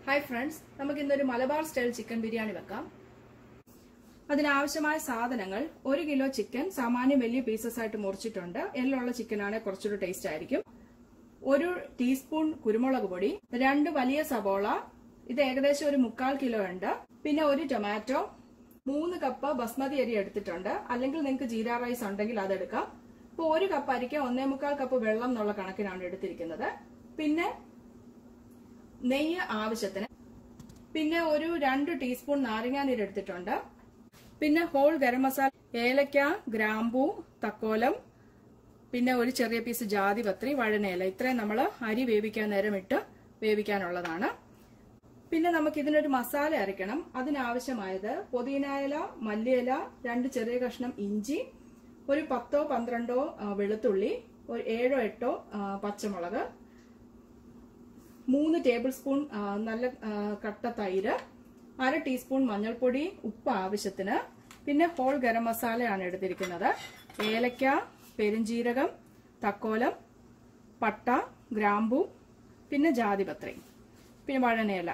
hi friends നമുക്ക് ഇന്നൊരു Malabar style chicken biryani വെക്കാം അതിനാവശ്യമായ സാധനങ്ങൾ ഒരു കിലോ ചിക്കൻ സാമാന്യം വലിയ പീസസ് ആയിട്ട് മുറിച്ചിട്ടുണ്ട് എല്ലുള്ള ചിക്കനാണ് കുറച്ചുകൂടി ടേസ്റ്റ് ആയിരിക്കും ഒരു ടീസ്പൂൺ കുരുമുളക് പൊടി രണ്ട് വലിയ സബോള ഇത് ഏകദേശം ഒരു മുക്കാൽ കിലോ ഉണ്ട് പിന്നെ ഒരു ടൊമാറ്റോ മൂന്ന് കപ്പ് ബസ്മതി അരി എടുത്തിട്ടുണ്ട് അല്ലെങ്കിൽ നിങ്ങൾക്ക് ജീര റൈസ് ഉണ്ടെങ്കിൽ അതെടുക്കാം ഇപ്പൊ ഒരു കപ്പ് അരിക്ക് ഒന്നേ മുക്കാൽ കപ്പ് വെള്ളം എന്നുള്ള കണക്കിനാണ് എടുത്തിരിക്കുന്നത് പിന്നെ നെയ്യ് ആവശ്യത്തിന് പിന്നെ ഒരു രണ്ട് ടീസ്പൂൺ നാരങ്ങാനീര് എടുത്തിട്ടുണ്ട് പിന്നെ ഹോൾ ഗരം മസാല ഏലക്ക ഗ്രാമ്പൂ തക്കോലം പിന്നെ ഒരു ചെറിയ പീസ് ജാതിപത്രി വഴനയില ഇത്രയും നമ്മൾ അരി വേവിക്കാൻ നേരം ഇട്ട് വേവിക്കാനുള്ളതാണ് പിന്നെ നമുക്ക് ഇതിനൊരു മസാല അരയ്ക്കണം അതിനാവശ്യമായത് പുതിനയില മല്ലിയില രണ്ട് ചെറിയ കഷ്ണം ഇഞ്ചി ഒരു പത്തോ പന്ത്രണ്ടോ ആ, വെളുത്തുള്ളി ഒരു ഏഴോ എട്ടോ ആ, പച്ചമുളക് മൂന്ന് ടേബിൾ സ്പൂൺ ആ, നല്ല ആ, കട്ട തൈര് അര ടീസ്പൂൺ മഞ്ഞൾപ്പൊടി ഉപ്പ് ആവശ്യത്തിന് പിന്നെ ഹോൾ ഗരം മസാലയാണ് എടുത്തിരിക്കുന്നത് ഏലക്ക പെരുംജീരകം തക്കോലം പട്ട ഗ്രാമ്പു പിന്നെ ജാതിപത്രി പിന്നെ വഴനയില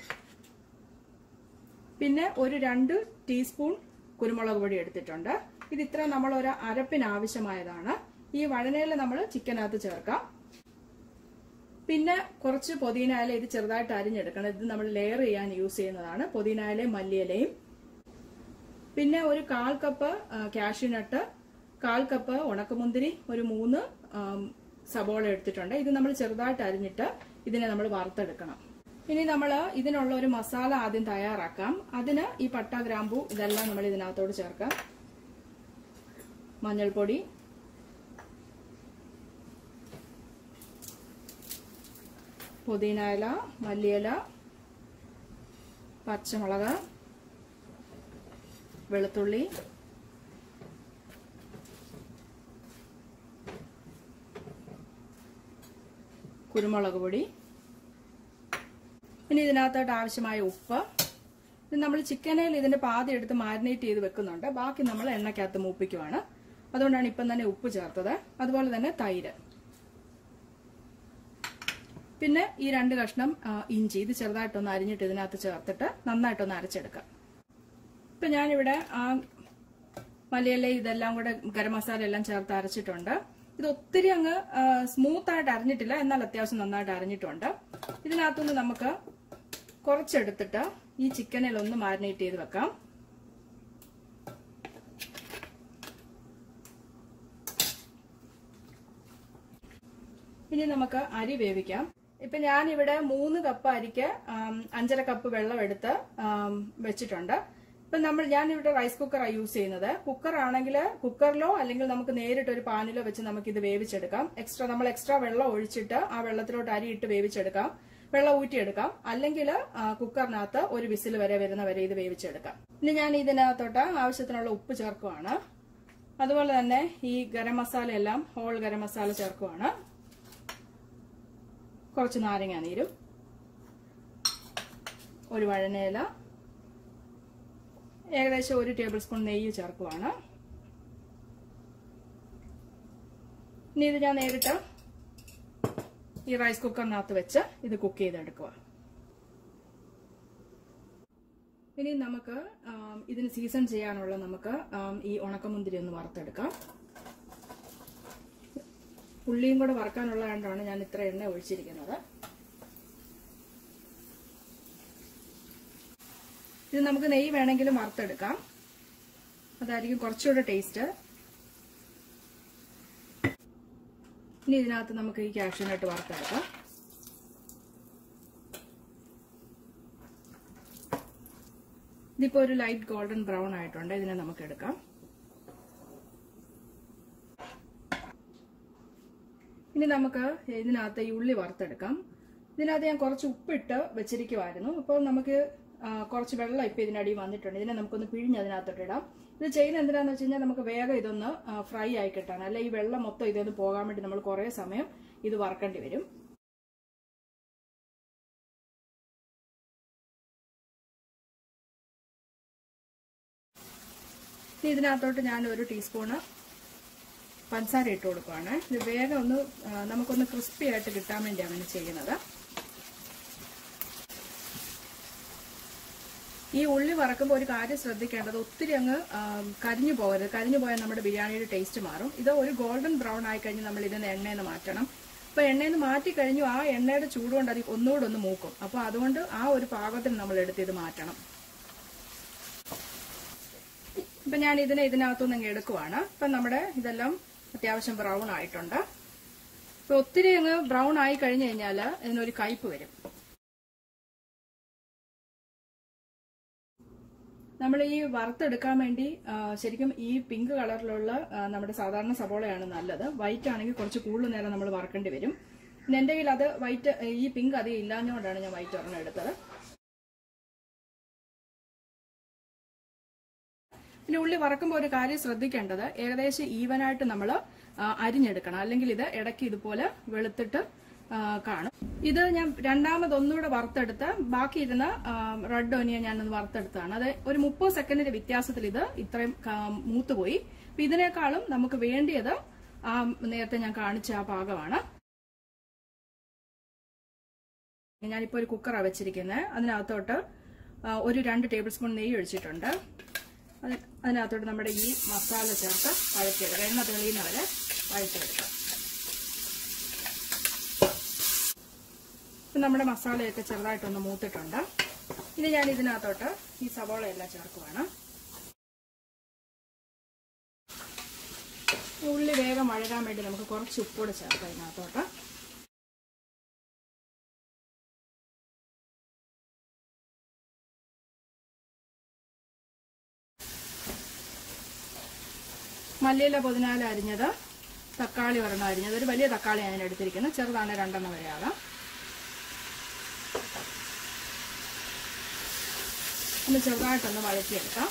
പിന്നെ ഒരു രണ്ട് ടീസ്പൂൺ കുരുമുളക് പൊടി എടുത്തിട്ടുണ്ട് ഇത് ഇത്ര നമ്മൾ ഒരു അരപ്പിന് ആവശ്യമായതാണ് ഈ വഴനയില നമ്മൾ ചിക്കനകത്ത് ചേർക്കാം പിന്നെ കുറച്ച് പൊതിനയില ഇത് ചെറുതായിട്ട് അരിഞ്ഞെടുക്കണം ഇത് നമ്മൾ ലെയർ ചെയ്യാൻ യൂസ് ചെയ്യുന്നതാണ് പൊതിനയിലയും മല്ലിയിലയും പിന്നെ ഒരു കാൽ കപ്പ് കാഷ്യൂനട്ട് കാൽ കപ്പ് ഉണക്കമുന്തിരി ഒരു മൂന്ന് ആം, സബോള എടുത്തിട്ടുണ്ട് ഇത് നമ്മൾ ചെറുതായിട്ട് അരിഞ്ഞിട്ട് ഇതിനെ നമ്മൾ വറുത്തെടുക്കണം ഇനി നമ്മൾ ഇതിനുള്ള ഒരു മസാല ആദ്യം തയ്യാറാക്കാം അതിന് ഈ പട്ട ഗ്രാമ്പു ഇതെല്ലാം നമ്മൾ ഇതിനകത്തോട് ചേർക്കാം മഞ്ഞൾപ്പൊടി പുതിന ഇല മല്ലിയില പച്ചമുളക് വെളുത്തുള്ളി കുരുമുളക് പൊടി ഇനി ഇതിനകത്തോട്ട് ആവശ്യമായ ഉപ്പ് ഇത് നമ്മൾ ചിക്കനിൽ ഇതിന്റെ പാതി എടുത്ത് മാരിനേറ്റ് ചെയ്ത് വെക്കുന്നുണ്ട് ബാക്കി നമ്മൾ എണ്ണയ്ക്കകത്ത് മൂപ്പിക്കുവാണ് അതുകൊണ്ടാണ് ഇപ്പം തന്നെ ഉപ്പ് ചേർത്തത് അതുപോലെ തന്നെ തൈര് പിന്നെ ഈ രണ്ട് കഷ്ണം ആ, ഇഞ്ചി ഇത് ചെറുതായിട്ടൊന്ന് അരിഞ്ഞിട്ട് ഇതിനകത്ത് ചേർത്തിട്ട് നന്നായിട്ടൊന്ന് അരച്ചെടുക്കാം ഇപ്പൊ ഞാനിവിടെ ആ മലയില ഇതെല്ലാം കൂടെ ഗരം മസാല എല്ലാം ചേർത്ത് അരച്ചിട്ടുണ്ട് ഇത് ഒത്തിരി അങ്ങ് സ്മൂത്ത് ആയിട്ട് അരിഞ്ഞിട്ടില്ല എന്നാൽ അത്യാവശ്യം നന്നായിട്ട് അരിഞ്ഞിട്ടുണ്ട് ഇതിനകത്തുനിന്ന് നമുക്ക് കുറച്ചെടുത്തിട്ട് ഈ ചിക്കനിൽ ഒന്ന് മാരിനേറ്റ് ചെയ്ത് വെക്കാം ഇനി നമുക്ക് അരി വേവിക്കാം ഇപ്പൊ ഞാനിവിടെ മൂന്ന് കപ്പ് അരിക്ക് ആം, അഞ്ചര കപ്പ് വെള്ളം എടുത്ത് ആം, വെച്ചിട്ടുണ്ട് ഇപ്പൊ നമ്മൾ ഞാനിവിടെ റൈസ് കുക്കറാണ് യൂസ് ചെയ്യുന്നത് കുക്കർ ആണെങ്കിൽ കുക്കറിലോ അല്ലെങ്കിൽ നമുക്ക് നേരിട്ട് ഒരു പാനിലോ വെച്ച് നമുക്ക് ഇത് വേവിച്ചെടുക്കാം എക്സ്ട്രാ നമ്മൾ എക്സ്ട്രാ വെള്ളം ഒഴിച്ചിട്ട് ആ വെള്ളത്തിലോട്ട് അരി ഇട്ട് വേവിച്ചെടുക്കാം വെള്ളം ഊറ്റിയെടുക്കാം അല്ലെങ്കിൽ കുക്കറിനകത്ത് ഒരു വിസിൽ വരെ വരുന്ന വരെ ഇത് വേവിച്ചെടുക്കാം ഇനി ഞാൻ ഇതിനകത്തോട്ട് ആവശ്യത്തിനുള്ള ഉപ്പ് ചേർക്കുവാണ് അതുപോലെ തന്നെ ഈ ഗരം മസാല എല്ലാം ഹോൾ ഗരം മസാല ചേർക്കുവാണ് കുറച്ച് നാരങ്ങ നീരും ഒരു വഴനയില ഏകദേശം ഒരു ടേബിൾ സ്പൂൺ നെയ്യ് ചേർക്കുവാണ് ഇനി ഇത് ഞാൻ നേരിട്ട് ഈ റൈസ് കുക്കറിനകത്ത് വെച്ച് ഇത് കുക്ക് ചെയ്തെടുക്കുക ഇനി നമുക്ക് ആം, ഇതിന് സീസൺ ചെയ്യാനുള്ള നമുക്ക് ആം, ഈ ഉണക്കമുന്തിരി ഒന്ന് വറുത്തെടുക്കാം ഉള്ളിയും കൂടെ വറക്കാനുള്ളതുകൊണ്ടാണ് ഞാൻ ഇത്ര എണ്ണ ഒഴിച്ചിരിക്കുന്നത് ഇത് നമുക്ക് നെയ്യ് വേണമെങ്കിലും വറുത്തെടുക്കാം അതായിരിക്കും കുറച്ചുകൂടെ ടേസ്റ്റ് ഇനി ഇതിനകത്ത് നമുക്ക് ഈ കാഷ്യൂനട്ട് വറുത്തെടുക്കാം ഇതിപ്പോ ഒരു ലൈറ്റ് ഗോൾഡൻ ബ്രൗൺ ആയിട്ടുണ്ട് ഇതിനെ നമുക്ക് എടുക്കാം ഇനി നമുക്ക് ഇതിനകത്ത് ഈ ഉള്ളി വറുത്തെടുക്കാം ഇതിനകത്ത് ഞാൻ കുറച്ച് ഉപ്പിട്ട് വെച്ചിരിക്കുമായിരുന്നു അപ്പോൾ നമുക്ക് ആ, കുറച്ച് വെള്ളം ഇപ്പം ഇതിനടി വന്നിട്ടുണ്ട് ഇതിനെ നമുക്കൊന്ന് പിഴിഞ്ഞ് അതിനകത്തോട്ട് ഇടാം ഇത് ചെയ്യുന്ന എന്തിനാന്ന് വെച്ച് കഴിഞ്ഞാൽ നമുക്ക് വേഗം ഇതൊന്ന് ഫ്രൈ ആയി കിട്ടാൻ അല്ലെ ഈ വെള്ളം മൊത്തം ഇതൊന്ന് പോകാൻ വേണ്ടി നമ്മൾ കുറേ സമയം ഇത് വറക്കേണ്ടി വരും ഇനി ഇതിനകത്തോട്ട് ഞാൻ ഒരു ടീസ്പൂണ് പഞ്ചസാര ഇട്ട് കൊടുക്കുവാണ് ഇത് വേഗം ഒന്ന് ആ, നമുക്കൊന്ന് ക്രിസ്പി ആയിട്ട് കിട്ടാൻ വേണ്ടിയാണ് അങ്ങനെ ചെയ്യുന്നത് ഈ ഉള്ളി വറക്കുമ്പോൾ ഒരു കാര്യം ശ്രദ്ധിക്കേണ്ടത് ഒത്തിരി അങ്ങ് ആ, കരിഞ്ഞു പോകരുത് കരിഞ്ഞു പോയാൽ നമ്മുടെ ബിരിയാണിയുടെ ടേസ്റ്റ് മാറും ഇത് ഒരു ഗോൾഡൻ ബ്രൗൺ ആയി കഴിഞ്ഞ് നമ്മൾ ഇതിന് എണ്ണയിൽ നിന്ന് മാറ്റണം അപ്പൊ എണ്ണയിൽ നിന്ന് മാറ്റി കഴിഞ്ഞു ആ എണ്ണയുടെ ചൂടുകൊണ്ട് അത് ഒന്നുകൂടെ ഒന്ന് മൂക്കും അപ്പൊ അതുകൊണ്ട് ആ ഒരു പാകത്തിന് നമ്മൾ എടുത്ത് ഇത് മാറ്റണം ഇപ്പൊ ഞാൻ ഇതിനെ ഇതിനകത്തുനിന്ന് അങ്ങ് എടുക്കുവാണ് ഇപ്പൊ നമ്മുടെ ഇതെല്ലാം അത്യാവശ്യം ബ്രൗൺ ആയിട്ടുണ്ട് ഇപ്പൊ ഒത്തിരി അങ്ങ് ബ്രൗൺ ആയി കഴിഞ്ഞു കഴിഞ്ഞാൽ ഇതിനൊരു കയ്പ് വരും നമ്മൾ ഈ വറുത്തെടുക്കാൻ വേണ്ടി ആ, ശരിക്കും ഈ പിങ്ക് കളറിലുള്ള ആ, നമ്മുടെ സാധാരണ സവോളയാണ് നല്ലത് വൈറ്റ് ആണെങ്കിൽ കുറച്ച് കൂടുതൽ നേരം നമ്മൾ വറക്കേണ്ടി വരും പിന്നെ എന്റെ കയ്യിൽ അത് വൈറ്റ് ഈ പിങ്ക് അധികം ഇല്ലാഞ്ഞുകൊണ്ടാണ് ഞാൻ വൈറ്റ് ഒരെണ്ണം എടുത്തത് പിന്നെ ഉള്ളി വറക്കുമ്പോൾ ഒരു കാര്യം ശ്രദ്ധിക്കേണ്ടത് ഏകദേശം ഈവനായിട്ട് നമ്മൾ അരിഞ്ഞെടുക്കണം അല്ലെങ്കിൽ ഇത് ഇടയ്ക്ക് ഇതുപോലെ വെളുത്തിട്ട് ആ, കാണും ഇത് ഞാൻ രണ്ടാമത് ഒന്നുകൂടെ വറുത്തെടുത്ത് ബാക്കി ഇരുന്ന റെഡ് ഓനിയൻ ഞാനൊന്ന് വറുത്തെടുത്താണ് അത് ഒരു മുപ്പത് സെക്കൻഡിന്റെ വ്യത്യാസത്തിൽ ഇത് ഇത്രയും കാ- മൂത്തുപോയി അപ്പൊ ഇതിനേക്കാളും നമുക്ക് വേണ്ടിയത് ആ നേരത്തെ ഞാൻ കാണിച്ച ആ പാകമാണ് ഞാനിപ്പോ ഒരു കുക്കറാണ് വെച്ചിരിക്കുന്നത് അതിനകത്തോട്ട് ആ, ഒരു രണ്ട് ടേബിൾ സ്പൂൺ നെയ്യ് ഒഴിച്ചിട്ടുണ്ട് അത് അതിനകത്തോട്ട് നമ്മുടെ ഈ മസാല ചേർത്ത് വഴറ്റിയെടുക്കുക എണ്ണ തെളിയുന്ന വരെ വഴറ്റിയെടുക്കുക ഇപ്പം നമ്മുടെ മസാലയൊക്കെ ചെറുതായിട്ടൊന്ന് മൂത്തിട്ടുണ്ട് ഇനി ഞാൻ ഇതിനകത്തോട്ട് ഈ സവോള എല്ലാം ചേർക്കുവാണ് ഉള്ളി വേഗം വഴകാൻ വേണ്ടി നമുക്ക് കുറച്ച് ഉപ്പൂടെ ചേർക്കാം ഇതിനകത്തോട്ട് മല്ലിയില പുതിനാല അരിഞ്ഞത് തക്കാളി ഒരെണ്ണം അരിഞ്ഞത് ഒരു വലിയ തക്കാളി ഞാൻ എടുത്തിരിക്കുന്നത് ചെറുതാണ് രണ്ടെണ്ണം വരെ ആകാം ഒന്ന് ചെറുതായിട്ടൊന്ന് വഴറ്റിയെടുക്കാം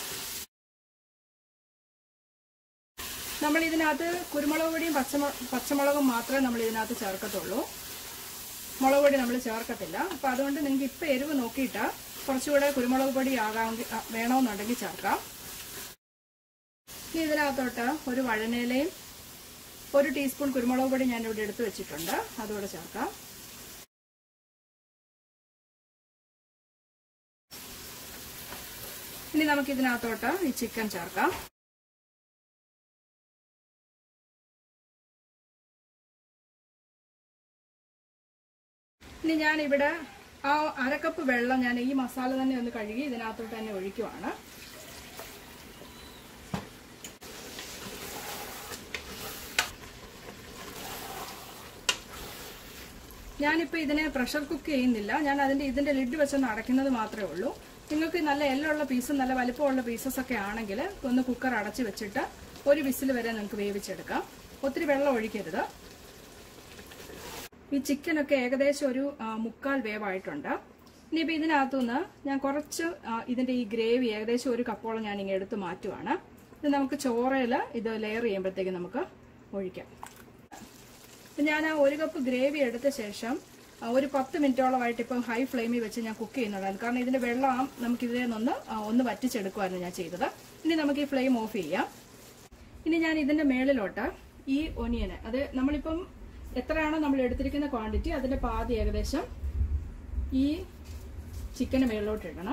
നമ്മൾ ഇതിനകത്ത് കുരുമുളക് പൊടിയും പച്ചമു പച്ചമുളകും മാത്രമേ നമ്മൾ ഇതിനകത്ത് ചേർക്കത്തുള്ളൂ മുളക് പൊടി നമ്മൾ ചേർക്കത്തില്ല അപ്പൊ അതുകൊണ്ട് നിങ്ങൾക്ക് ഇപ്പൊ എരിവ് നോക്കിയിട്ട് കുറച്ചുകൂടെ കുരുമുളക് പൊടി ആകാമെങ്കിൽ ആ, വേണമെന്നുണ്ടെങ്കിൽ ചേർക്കാം ഇനി ഇതിനകത്തോട്ട് ഒരു വഴനയിലയും ഒരു ടീസ്പൂൺ കുരുമുളക് പൊടി ഞാൻ ഇവിടെ എടുത്തു വെച്ചിട്ടുണ്ട് അതുകൂടെ ചേർക്കാം ഇനി നമുക്ക് ഇതിനകത്തോട്ട് ഈ ചിക്കൻ ചേർക്കാം ഇനി ഞാൻ ഇവിടെ ആ അരക്കപ്പ് വെള്ളം ഞാൻ ഈ മസാല തന്നെ ഒന്ന് കഴുകി ഇതിനകത്തോട്ട് തന്നെ ഒഴിക്കുവാണ് ഞാനിപ്പോ ഇതിനെ പ്രഷർ കുക്ക് ചെയ്യുന്നില്ല ഞാൻ അതിന്റെ ഇതിന്റെ ലിഡ് വെച്ചൊന്ന് അടയ്ക്കുന്നത് മാത്രമേ ഉള്ളൂ നിങ്ങൾക്ക് നല്ല എല്ലുള്ള പീസും നല്ല വലിപ്പമുള്ള പീസസ് ഒക്കെ ആണെങ്കിൽ ഒന്ന് കുക്കർ അടച്ചു വെച്ചിട്ട് ഒരു വിസിൽ വരെ നിങ്ങൾക്ക് വേവിച്ചെടുക്കാം ഒത്തിരി വെള്ളം ഒഴിക്കരുത് ഈ ചിക്കനൊക്കെ ഏകദേശം ഒരു ആ, മുക്കാൽ വേവായിട്ടുണ്ട് ഇനിയിപ്പോൾ ഇതിനകത്തുനിന്ന് ഞാൻ കുറച്ച് ആ, ഇതിന്റെ ഈ ഗ്രേവി ഏകദേശം ഒരു കപ്പോളം ഞാൻ ഇങ്ങനെ എടുത്ത് മാറ്റുവാണ് ഇത് നമുക്ക് ചോറയിൽ ഇത് ലെയർ ചെയ്യുമ്പോഴത്തേക്ക് നമുക്ക് ഒഴിക്കാം ഇപ്പം ഞാൻ ആ ഒരു കപ്പ് ഗ്രേവി എടുത്ത ശേഷം ആ, ഒരു പത്ത് മിനിറ്റോളമായിട്ട് ഇപ്പം ഹൈ ഫ്ലെയിമിൽ വെച്ച് ഞാൻ കുക്ക് ചെയ്യുന്നുണ്ടായിരുന്നു കാരണം ഇതിന്റെ വെള്ളം നമുക്ക് ഇതിൽ നിന്നൊന്ന് ആ, ഒന്ന് വറ്റിച്ചെടുക്കുമായിരുന്നു ഞാൻ ചെയ്തത് ഇനി നമുക്ക് ഈ ഫ്ലെയിം ഓഫ് ചെയ്യാം ഇനി ഞാൻ ഇതിന്റെ മേളിലോട്ട് ഈ ഒനിയന് അത് നമ്മളിപ്പം എത്രയാണോ നമ്മൾ എടുത്തിരിക്കുന്ന ക്വാണ്ടിറ്റി അതിന്റെ പാതി ഏകദേശം ഈ ചിക്കന് മേളിലോട്ട് ഇടണം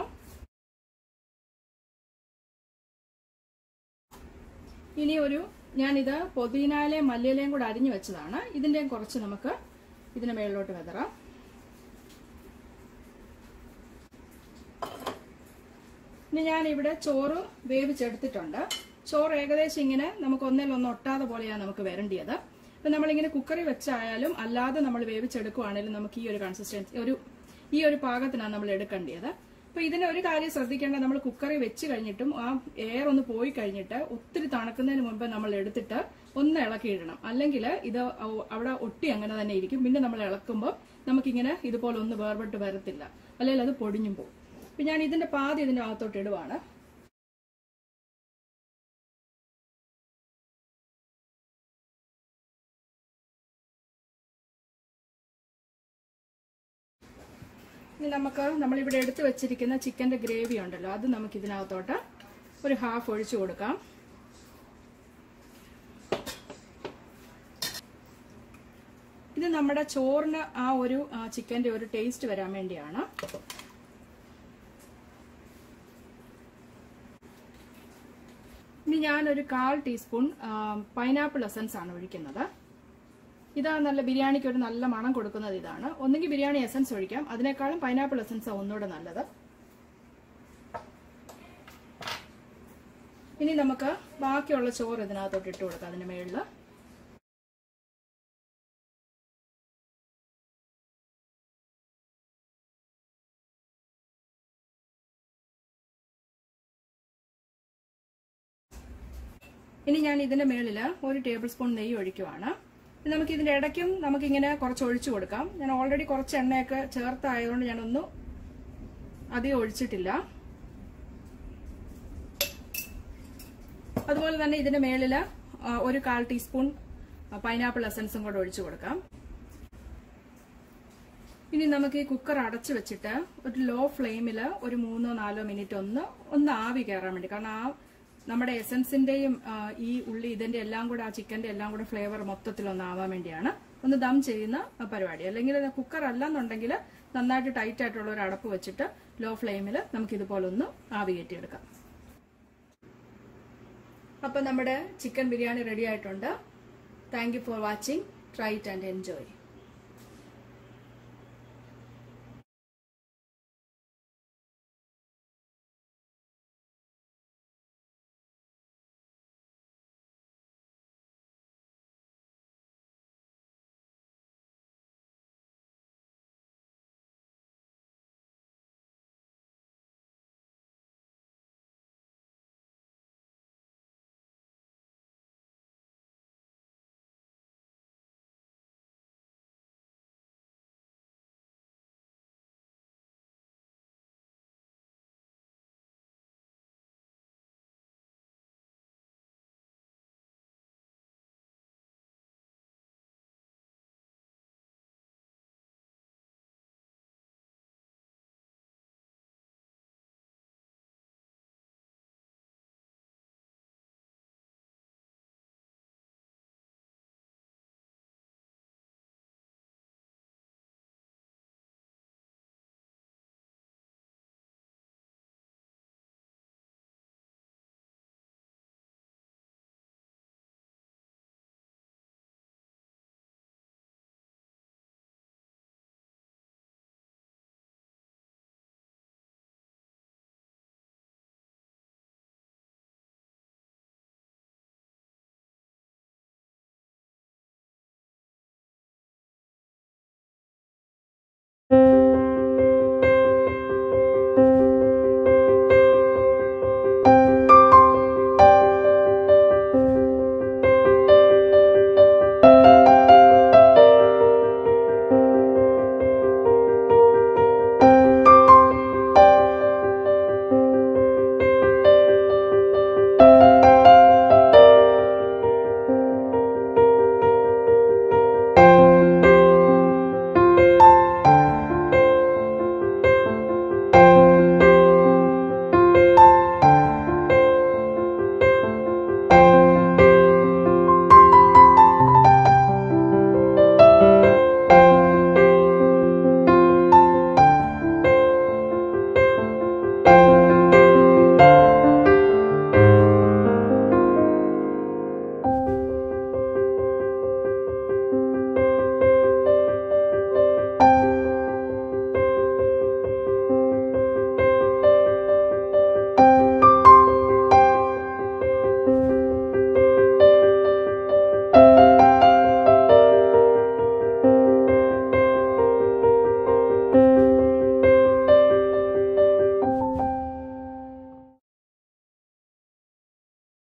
ഇനി ഒരു ഞാനിത് പൊതിനാലയും മല്ലിയിലയും കൂടെ അരിഞ്ഞു വെച്ചതാണ് ഇതിന്റെയും കുറച്ച് നമുക്ക് ഇതിന് മേളിലോട്ട് വിതറാം ഇനി ഞാൻ ഇവിടെ ചോറ് വേവിച്ചെടുത്തിട്ടുണ്ട് ചോറ് ഏകദേശം ഇങ്ങനെ നമുക്ക് ഒന്നിലൊന്ന് ഒട്ടാതെ പോലെയാണ് നമുക്ക് വരേണ്ടത് അപ്പൊ നമ്മളിങ്ങനെ കുക്കറിൽ വെച്ചായാലും അല്ലാതെ നമ്മൾ വേവിച്ചെടുക്കുവാണെങ്കിലും നമുക്ക് ഈ ഒരു കൺസിസ്റ്റൻസി ഒരു ഈ ഒരു പാകത്തിനാണ് നമ്മൾ എടുക്കേണ്ടത് അപ്പൊ ഇതിന് ഒരു കാര്യം ശ്രദ്ധിക്കേണ്ടത് നമ്മൾ കുക്കറിൽ വെച്ച് കഴിഞ്ഞിട്ടും ആ എയർ ഒന്ന് പോയി കഴിഞ്ഞിട്ട് ഒത്തിരി തണുക്കുന്നതിന് മുമ്പ് നമ്മൾ എടുത്തിട്ട് ഒന്ന് ഇളക്കിയിടണം അല്ലെങ്കിൽ ഇത് ഔ- അവിടെ ഒട്ടി അങ്ങനെ തന്നെ ഇരിക്കും പിന്നെ നമ്മൾ ഇളക്കുമ്പോൾ നമുക്കിങ്ങനെ ഇതുപോലെ ഒന്ന് വേർപെട്ട് വരത്തില്ല അല്ലെങ്കിൽ അത് പൊടിഞ്ഞും പോകും അപ്പൊ ഞാൻ ഇതിന്റെ പാതി ഇതിന്റെ അകത്തോട്ട് ഇടുവാണ് ഇനി നമുക്ക് നമ്മളിവിടെ എടുത്തു വെച്ചിരിക്കുന്ന ചിക്കന്റെ ഗ്രേവി ഉണ്ടല്ലോ അത് നമുക്ക് ഇതിനകത്തോട്ട് ഒരു ഹാഫ് ഒഴിച്ചു കൊടുക്കാം ഇത് നമ്മുടെ ചോറിന് ആ ഒരു ആ, ചിക്കന്റെ ഒരു ടേസ്റ്റ് വരാൻ വേണ്ടിയാണ് ഇനി ഞാനൊരു കാൽ ടീസ്പൂൺ പൈനാപ്പിൾ എസൻസ് ആണ് ഒഴിക്കുന്നത് ഇതാ നല്ല ബിരിയാണിക്ക് ഒരു നല്ല മണം കൊടുക്കുന്നത് ഇതാണ് ഒന്നുകിൽ ബിരിയാണി എസൻസ് ഒഴിക്കാം അതിനേക്കാളും പൈനാപ്പിൾ എസൻസ് ഒന്നുകൂടെ നല്ലത് ഇനി നമുക്ക് ബാക്കിയുള്ള ചോറ് ഇതിനകത്തോട്ട് ഇട്ട് കൊടുക്കാം അതിന്റെ മേളില് ഇനി ഞാൻ ഇതിന്റെ മേളിൽ ഒരു ടേബിൾ സ്പൂൺ നെയ്യ് ഒഴിക്കുവാണ് ഇനി നമുക്ക് ഇതിന്റെ ഇടയ്ക്കും നമുക്കിങ്ങനെ കുറച്ച് ഒഴിച്ചു കൊടുക്കാം ഞാൻ ഓൾറെഡി കുറച്ച് എണ്ണയൊക്കെ ചേർത്തായതുകൊണ്ട് ഞാനൊന്നും അധികം ഒഴിച്ചിട്ടില്ല അതുപോലെ തന്നെ ഇതിന്റെ മേളിൽ ഒരു കാൽ ടീസ്പൂൺ പൈനാപ്പിൾ എസൻസും കൂടെ ഒഴിച്ചു കൊടുക്കാം ഇനി നമുക്ക് ഈ കുക്കർ അടച്ചു വെച്ചിട്ട് ഒരു ലോ ഫ്ലെയിമിൽ ഒരു മൂന്നോ നാലോ മിനിറ്റ് ഒന്ന് ഒന്ന് ആവി കയറാൻ വേണ്ടി കാരണം ആ നമ്മുടെ എസൻസിന്റെയും ഈ ഉള്ളി ഇതിന്റെ എല്ലാം കൂടെ ആ ചിക്കന്റെ എല്ലാം കൂടെ ഫ്ലേവർ മൊത്തത്തിൽ ഒന്ന് ആവാൻ വേണ്ടിയാണ് ഒന്ന് ദം ചെയ്യുന്ന പരിപാടി അല്ലെങ്കിൽ കുക്കർ അല്ലെന്നുണ്ടെങ്കിൽ നന്നായിട്ട് ടൈറ്റ് ആയിട്ടുള്ള ഒരു അടപ്പ് വെച്ചിട്ട് ലോ ഫ്ലെയിമിൽ നമുക്ക് ഇതുപോലെ ഒന്ന് ആവി കയറ്റിയെടുക്കാം അപ്പൊ നമ്മുടെ ചിക്കൻ ബിരിയാണി റെഡി ആയിട്ടുണ്ട് thank you for watching try it and enjoy